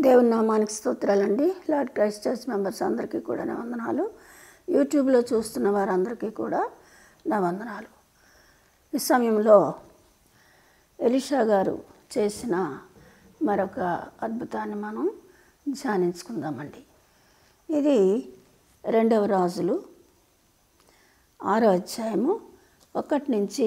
దేవుని నామానికి స్తోత్రాలండి లార్డ్ క్రైస్ట్ చర్చ్ మెంబర్స్ అందరికీ కూడా నా వందనాలు యూట్యూబ్లో చూస్తున్న వారందరికీ కూడా నా వందనాలు ఈ సమయంలో ఎలిషా గారు చేసిన మరొక అద్భుతాన్ని మనం ధ్యానించుకుందామండి ఇది రెండవ రాజులు ఆరో అధ్యాయము ఒకటి నుంచి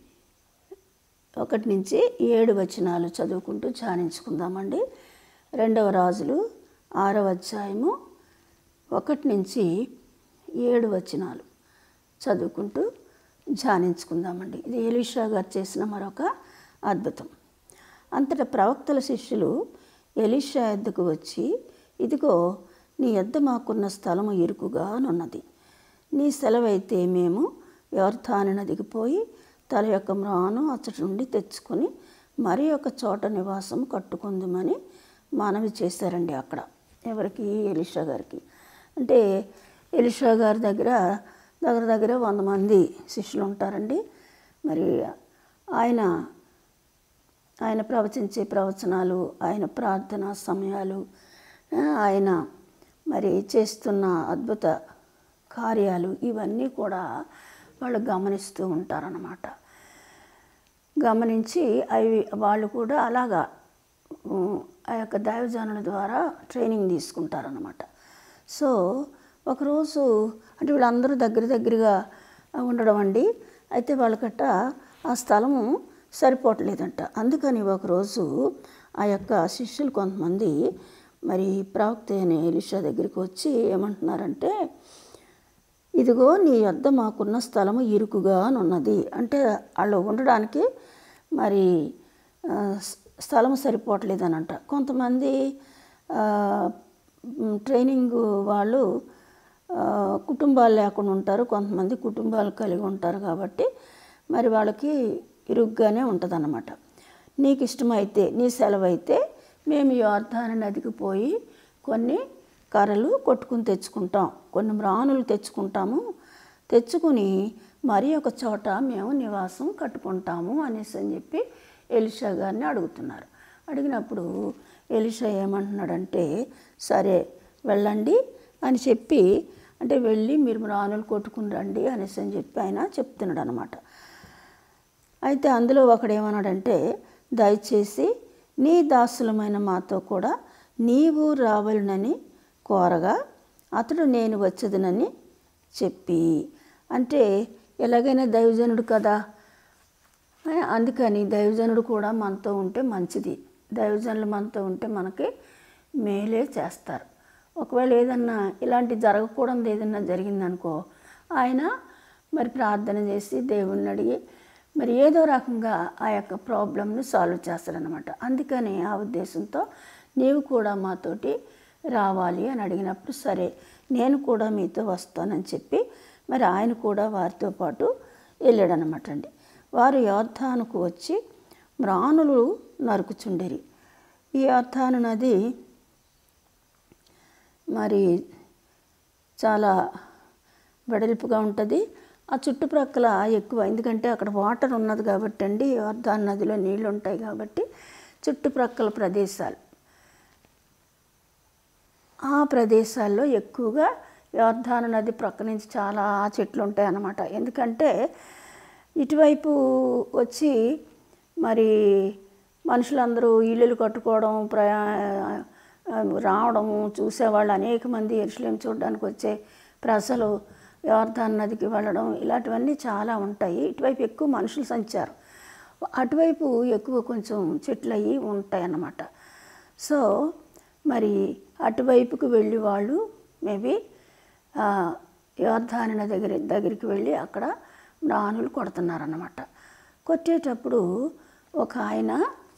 ఒకటి నుంచి ఏడు వచనాలు చదువుకుంటూ ధ్యానించుకుందామండి రెండవ రాజులు ఆరవ అధ్యాయము ఒకటి నుంచి ఏడు వచనాలు చదువుకుంటూ ధ్యానించుకుందామండి ఇది ఎలీషా గారు చేసిన మరొక అద్భుతం అంతటా ప్రవక్తల శిష్యులు ఎలీషా ఎద్దుకు వచ్చి ఇదిగో నీ ఎద్ద మాకున్న స్థలము ఇరుకుగానున్నది నీ సెలవైతే మేము వ్యర్థాన్ని నదికి పోయి తల యొక్క మ్రాను అచ్చటి నుండి తెచ్చుకొని మరి ఒక చోట నివాసం కట్టుకుందామని మనవి చేశారండి అక్కడ ఎవరికి ఎలిషా గారికి అంటే ఎలిషా గారి దగ్గర దగ్గర దగ్గర వంద మంది శిష్యులు ఉంటారండి మరి ఆయన ఆయన ప్రవచించే ప్రవచనాలు ఆయన ప్రార్థనా సమయాలు ఆ, ఆయన మరి చేస్తున్న అద్భుత కార్యాలు ఇవన్నీ కూడా వాళ్ళు గమనిస్తూ ఉంటారన్నమాట గమనించి అవి వాళ్ళు కూడా అలాగా ఉమ్, ఆ యొక్క దైవజనుల ద్వారా ట్రైనింగ్ తీసుకుంటారన్నమాట సో ఒకరోజు అంటే వీళ్ళందరూ దగ్గర దగ్గరగా ఉండడం అండి అయితే వాళ్ళకట్ట ఆ స్థలము సరిపోవట్లేదంట అందుకని ఒకరోజు ఆ యొక్క శిష్యులు కొంతమంది మరి ప్రవక్త అయిన ఎలిషా దగ్గరికి వచ్చి ఏమంటున్నారంటే ఇదిగో నీ వద్ద మాకున్న స్థలము ఇరుకుగా ఉన్నది అంటే వాళ్ళు ఉండడానికి మరి ఆ, స్- స్థలం సరిపోవట్లేదనంట కొంతమంది ఆ, మ్, ట్రైనింగ్ వాళ్ళు ఆ, కుటుంబాలు లేకుండా ఉంటారు కొంతమంది కుటుంబాలు కలిగి ఉంటారు కాబట్టి మరి వాళ్ళకి ఇరుగ్గానే ఉంటుందన్నమాట నీకు ఇష్టమైతే నీ సెలవైతే మేము యోర్ధాన నదికి పోయి కొన్ని కర్రలు కొట్టుకుని తెచ్చుకుంటాం కొన్ని మ్రానులు తెచ్చుకుంటాము తెచ్చుకుని మరి ఒక చోట మేము నివాసం కట్టుకుంటాము అనేసి అని చెప్పి ఎలిషా గారిని అడుగుతున్నారు అడిగినప్పుడు ఎలిషా ఏమంటున్నాడంటే సరే వెళ్ళండి అని చెప్పి అంటే వెళ్ళి మీరు మ్రానులు కొట్టుకుని రండి అనేసి అని చెప్పి ఆయన చెప్తున్నాడు అనమాట అయితే అందులో ఒకడు ఏమన్నాడంటే దయచేసి నీ దాసులమైన మాతో కూడా నీవు రావాలనని కోరగా అతడు నేను వచ్చేదనని చెప్పి అంటే ఎలాగైనా దైవజనుడు కదా ఆ, అందుకని దైవజనుడు కూడా మనతో ఉంటే మంచిది దైవజనులు మనతో ఉంటే మనకి మేలే చేస్తారు ఒకవేళ ఏదన్నా ఇలాంటి జరగకూడదు ఏదన్నా జరిగిందనుకో ఆయన మరి ప్రార్థన చేసి దేవుణ్ణి అడిగి మరి ఏదో రకంగా ఆ యొక్క ప్రాబ్లమ్ని సాల్వ్ చేస్తారనమాట అందుకని ఆ ఉద్దేశంతో నీవు కూడా మాతోటి రావాలి అని అడిగినప్పుడు సరే నేను కూడా మీతో వస్తానని చెప్పి మరి ఆయన కూడా వారితో పాటు వెళ్ళాడనమాట అండి వారు యోర్ధానుకు వచ్చి మ్రానులు నరుకుచుండేరి ఈ యోర్ధాను నది మరి చాలా వెడల్పుగా ఉంటుంది ఆ చుట్టుప్రక్కల ఎక్కువ ఎందుకంటే అక్కడ వాటర్ ఉన్నది కాబట్టి అండి యోర్ధాన్ నదిలో నీళ్ళు ఉంటాయి కాబట్టి చుట్టుప్రక్కల ప్రదేశాలు ఆ ప్రదేశాల్లో ఎక్కువగా యోర్ధాన నది ప్రక్క నుంచి చాలా చెట్లు ఉంటాయి అన్నమాట ఎందుకంటే ఇటువైపు వచ్చి మరి మనుషులందరూ ఇల్లులు కట్టుకోవడం ప్రయా రావడము చూసేవాళ్ళు అనేక మంది ఎరుసలేం చూడడానికి వచ్చే ప్రజలు యోర్ధాన్ నదికి వెళ్ళడం ఇలాంటివన్నీ చాలా ఉంటాయి ఇటువైపు ఎక్కువ మనుషుల సంచారం అటువైపు ఎక్కువ కొంచెం చెట్లు అవి ఉంటాయి అన్నమాట సో మరి అటువైపుకు వెళ్ళి వాళ్ళు మేబీ యోర్ధానిన దగ్గర దగ్గరికి వెళ్ళి అక్కడ నానులు కొడుతున్నారన్నమాట కొట్టేటప్పుడు ఒక ఆయన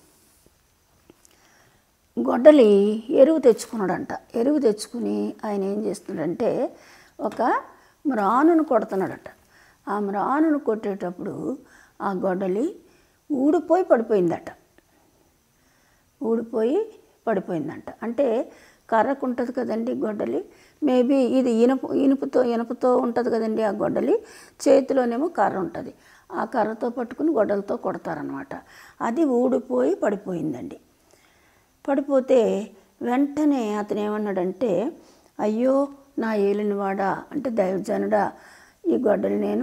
గొడ్డలి ఎరువు తెచ్చుకున్నాడంట ఎరువు తెచ్చుకుని ఆయన ఏం చేస్తున్నాడంటే ఒక మ్రానును కొడుతున్నాడట ఆ మ్రానును కొట్టేటప్పుడు ఆ గొడ్డలి ఊడిపోయి పడిపోయిందట ఊడిపోయి పడిపోయిందంట అంటే కర్రకు ఉంటుంది కదండి గొడ్డలి మేబీ ఇది ఇనుపు ఇనుపుతో ఇనుపుతో ఉంటుంది కదండి ఆ గొడ్డలి చేతిలోనేమో కర్ర ఉంటుంది ఆ కర్రతో పట్టుకుని గొడ్డలతో కొడతారనమాట అది ఊడిపోయి పడిపోయిందండి పడిపోతే వెంటనే అతను ఏమన్నాడంటే అయ్యో నా ఏలినవాడా అంటే దైవజనుడా ఈ గొడ్డలు నేను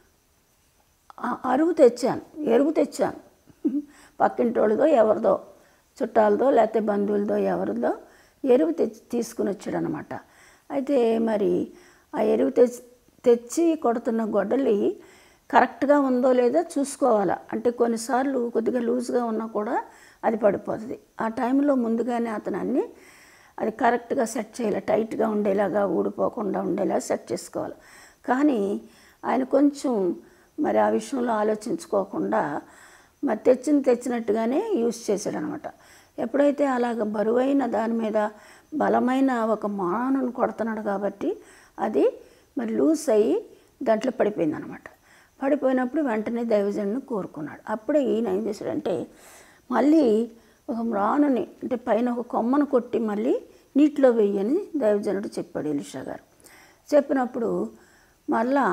ఆ- అరువు తెచ్చాను ఎరువు తెచ్చాను పక్కింటోళ్ళదో ఎవరిదో చుట్టాలదో లేకపోతే బంధువులదో ఎవరిదో ఎరువు తెచ్చి తీసుకుని వచ్చాడు అనమాట అయితే మరి ఆ ఎరువు తెచ్చి తెచ్చి కొడుతున్న గొడ్డలి కరెక్ట్గా ఉందో లేదో చూసుకోవాలా అంటే కొన్నిసార్లు కొద్దిగా లూజ్గా ఉన్నా కూడా అది పడిపోతుంది ఆ టైంలో ముందుగానే అతను అన్ని అది కరెక్ట్గా సెట్ చేయాలి టైట్గా ఉండేలాగా ఊడిపోకుండా ఉండేలా సెట్ చేసుకోవాలి కానీ ఆయన కొంచెం మరి ఆ విషయంలో ఆలోచించుకోకుండా మరి తెచ్చింది తెచ్చినట్టుగానే యూజ్ చేశాడు అనమాట ఎప్పుడైతే అలాగ బరువైన దాని మీద బలమైన ఒక మానను కొడుతున్నాడు కాబట్టి అది మరి లూజ్ అయ్యి దాంట్లో పడిపోయింది అనమాట పడిపోయినప్పుడు వెంటనే దైవజనుని కోరుకున్నాడు అప్పుడే ఈయన ఏం చేశాడంటే మళ్ళీ ఒక మ్రానుని అంటే పైన ఒక కొమ్మను కొట్టి మళ్ళీ నీటిలో వెయ్యని దైవజనుడు చెప్పాడు ఎలిషా గారు చెప్పినప్పుడు మళ్ళా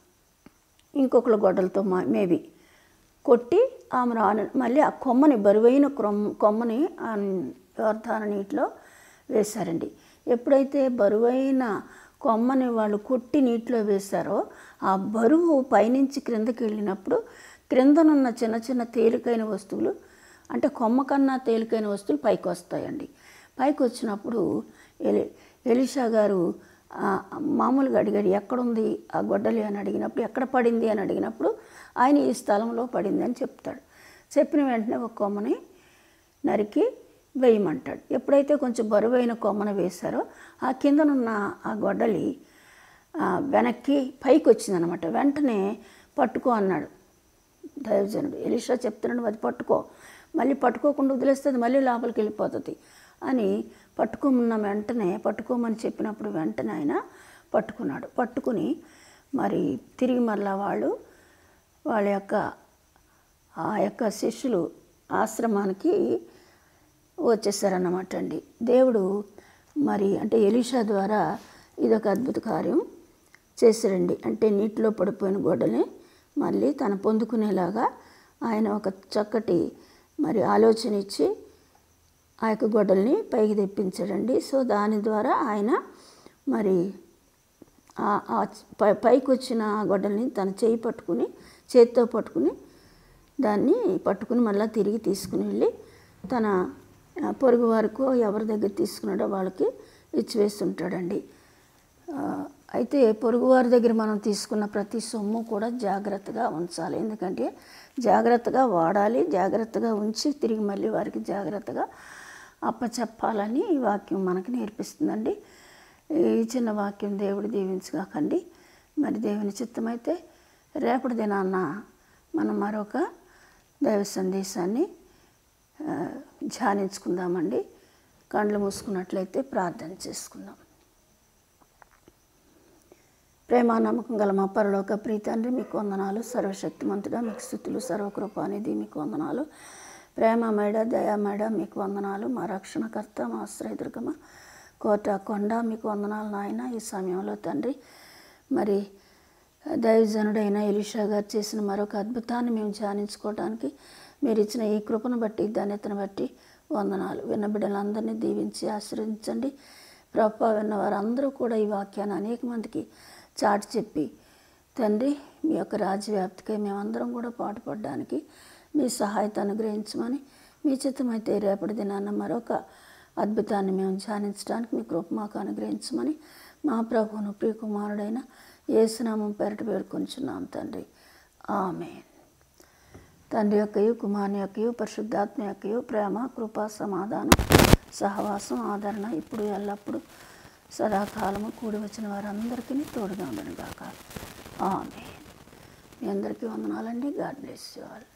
ఇంకొకరు గొడ్డలతో మా మేబీ కొట్టి ఆమె రాను మళ్ళీ ఆ కొమ్మని బరువైన క్రొమ్మ కొమ్మని ఆ యోర్ధాన నీటిలో వేశారండి ఎప్పుడైతే బరువైన కొమ్మని వాళ్ళు కొట్టి నీటిలో వేశారో ఆ బరువు పైనుంచి క్రిందకి వెళ్ళినప్పుడు క్రిందనున్న చిన్న చిన్న తేలికైన వస్తువులు అంటే కొమ్మ కన్నా తేలికైన వస్తువులు పైకి వస్తాయండి పైకి వచ్చినప్పుడు ఎలి ఎలిషా గారు ఆ, మామూలుగా అడిగాడు ఎక్కడుంది ఆ గొడ్డలి అని అడిగినప్పుడు ఎక్కడ పడింది అని అడిగినప్పుడు ఆయన ఈ స్థలంలో పడింది అని చెప్తాడు చెప్పిన వెంటనే ఒక కొమ్మని నరికి వేయమంటాడు ఎప్పుడైతే కొంచెం బరువైన కొమ్మను వేశారో ఆ కిందనున్న ఆ గొడ్డలి ఆ, వెనక్కి పైకి వచ్చిందనమాట వెంటనే పట్టుకో అన్నాడు దైవజనుడు ఎలిషా చెప్తున్నాడు అది పట్టుకో మళ్ళీ పట్టుకోకుండా వదిలేస్తే అది మళ్ళీ లోపలికి వెళ్ళిపోతుంది అని పట్టుకోమన్న వెంటనే పట్టుకోమని చెప్పినప్పుడు వెంటనే ఆయన పట్టుకున్నాడు పట్టుకుని మరి తిరిగి మరలా వాళ్ళు వాళ్ళ యొక్క ఆ యొక్క శిష్యులు ఆశ్రమానికి వచ్చేసారన్నమాట అండి దేవుడు మరి అంటే ఎలీషా ద్వారా ఇదొక అద్భుత కార్యం చేశారండి అంటే నీటిలో పడిపోయిన గొడ్డని మళ్ళీ తను పొందుకునేలాగా ఆయన ఒక చక్కటి మరి ఆలోచన ఇచ్చి ఆ యొక్క గొడ్డల్ని పైకి తెప్పించాడండి సో దాని ద్వారా ఆయన మరి ఆ- ఆ పై పైకి వచ్చిన ఆ గొడ్డల్ని తన చేయి పట్టుకుని చేతితో పట్టుకుని దాన్ని పట్టుకుని మళ్ళీ తిరిగి తీసుకుని వెళ్ళి తన ఆ, పొరుగు వారికో ఎవరి దగ్గర తీసుకున్నాడో వాళ్ళకి ఇచ్చివేస్తుంటాడండి ఆ, అయితే పొరుగువారి దగ్గర మనం తీసుకున్న ప్రతి సొమ్ము కూడా జాగ్రత్తగా ఉంచాలి ఎందుకంటే జాగ్రత్తగా వాడాలి జాగ్రత్తగా ఉంచి తిరిగి మళ్ళీ వారికి జాగ్రత్తగా అప్పచెప్పాలని ఈ వాక్యం మనకు నేర్పిస్తుందండి ఈ చిన్న వాక్యం దేవుడు దీవించగాకండి మరి దేవుని చిత్తమైతే రేపటి దినాన్న మనం మరొక దైవ సందేశాన్ని ఆ, ధ్యానించుకుందామండి కండ్లు మూసుకున్నట్లయితే ప్రార్థన చేసుకుందాం ప్రేమ నమ్మకం గల మా పరలోక ప్రీతండ్రి మీకు వందనాలు సర్వశక్తిమంతుడా మీకు స్థుతులు సర్వకృప అనేది మీకు వందనాలు ప్రేమ మేడ దయా మేడ మీకు వందనాలు మా రక్షణకర్త మా ఆశ్రయదుర్గమ కోట కొండ మీకు వందనాలు నాయన ఈ సమయంలో తండ్రి మరి దైవజనుడైన ఎలిషా గారు చేసిన మరొక అద్భుతాన్ని మేము ధ్యానించుకోవడానికి మీరు ఇచ్చిన ఈ కృపను బట్టి ధన్యతను బట్టి వందనాలు విన్న బిడ్డలందరినీ దీవించి ఆశీర్వదించండి ప్రభా విన్న వారందరూ కూడా ఈ వాక్యాన్ని అనేక మందికి చాటి చెప్పి తండ్రి మీ యొక్క రాజ్యవ్యాప్తికై మేమందరం కూడా పాటుపడడానికి మీ సహాయత అనుగ్రహించమని మీ చిత్తమైతే రేపటి దినాన్న మరొక అద్భుతాన్ని మేము ధ్యానించడానికి మీ కృప మాకు అనుగ్రహించమని మా ప్రభువును ప్రియకుమారుడైన యేసునామం పెరట వేడుకొంచున్నాం తండ్రి ఆమె తండ్రి యొక్కయు కుమారుని యొక్కయు పరిశుద్ధాత్మ యొక్కయు ప్రేమ కృప సమాధానం సహవాసం ఆదరణ ఇప్పుడు ఎల్లప్పుడూ సదాకాలము కూడి వచ్చిన వారందరికీ తోడుగా ఉండను గాక ఆమె మీ అందరికీ వందనాలండి గాడ్ బ్లెస్ యూ ఆల్